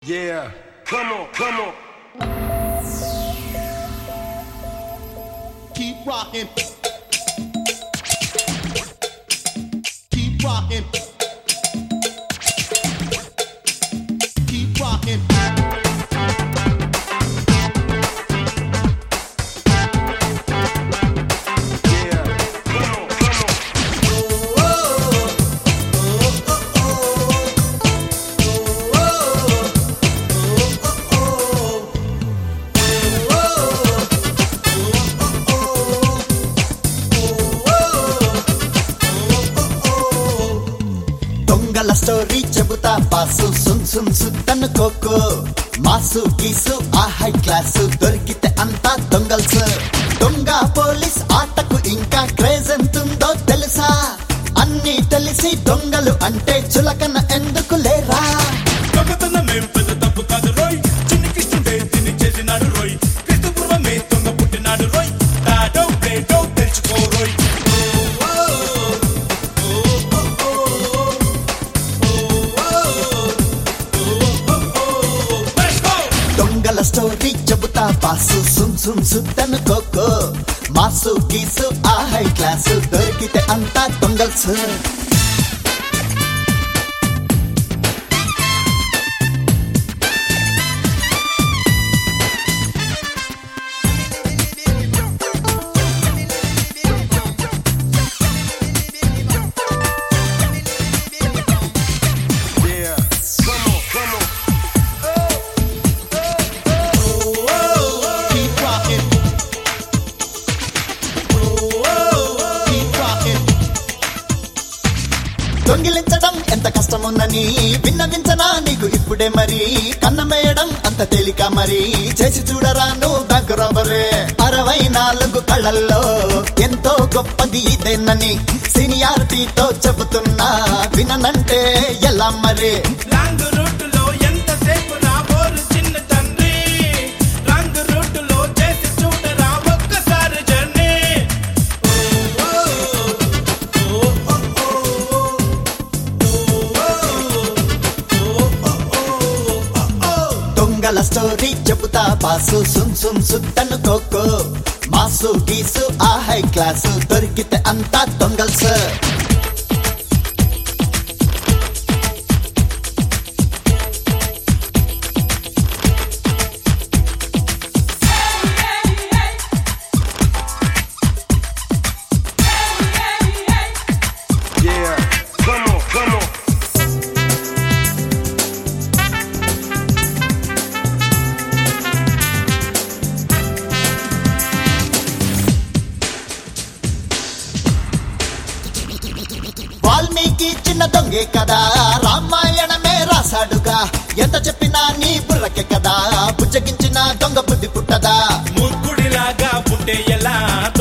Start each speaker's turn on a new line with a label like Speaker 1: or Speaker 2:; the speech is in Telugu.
Speaker 1: Yeah, come on, come on.
Speaker 2: Keep rocking. Keep rocking. Keep rocking.
Speaker 1: Yeah, come on, come on.
Speaker 2: దొంగల స్టోరీ చెబుతా పాసు సున్ సున్ సుత్తను కోకో మాసు గీసు ఆ హై క్లాసు దొరికితే అంతా దొంగల్స్ దొంగ పోలీస్ ఆటకు ఇంకా క్రేజ్ ఎంతుందో తెలుసా అన్ని తెలిసి దొంగలు అంటే చులకన ఎందుకు లేరా
Speaker 3: దొంగతనమేం పెద్ద తప్పు కాదు రోయ్ చిన్ని కృష్ణుడే తిని చేసినాడు రోయ్ క్రీస్తు పూర్వమే దొంగ పుట్టినాడు రోయ్ తాడో ప్లేటో తెచ్చుకో రోయ్ Let's go!
Speaker 2: దొంగల స్టోరీ చెబుతా పాసు సున్ సున్ సుత్తను కోకో మాసు గీసు ఆ హై క్లాసు దొరికితే అంతా దొంగల్స్
Speaker 1: Yeah, come on, come on.
Speaker 2: Keep rocking. Keep rocking. దొంగిలించడం ఎంత కష్టముందని విన్నవించనా నీకు ఇప్పుడే మరి కన్నమేయడం అంత తేలిక మరి చేసి చూడరా నువ్వు బ్యాంకు రాబరే అరవై నాలుగు కళ్ళల్లో ఎంతో గొప్పది ఇదేనని సీనియారిటీతో చెబుతున్నా విననంటే ఎలా మరి
Speaker 3: లాంగ్ రూటులో ఎంతసేపు రాబోరు చిన్న తండ్రి లాంగ్ రూటులో చేసి చూడరా ఒక్కసారి జర్నీ
Speaker 2: దొంగల స్టోరీ చెబుతా పాసు సున్ సున్ సుత్తను కోకో మాసు గీసు ఆ హై క్లాసు దొరికితే అంతా దొంగల్స్
Speaker 1: Yeah, come on, come on.
Speaker 2: Valmiki చిన్న దొంగే కదా రామాయణమే రాశాడుగా ఎంత చెప్పినా నీ బుర్రకే కదా బుజ్జగించిన దొంగ బుద్ధి పుట్టదా
Speaker 3: మూర్ఖుడిలాగా పుట్టే ఎలా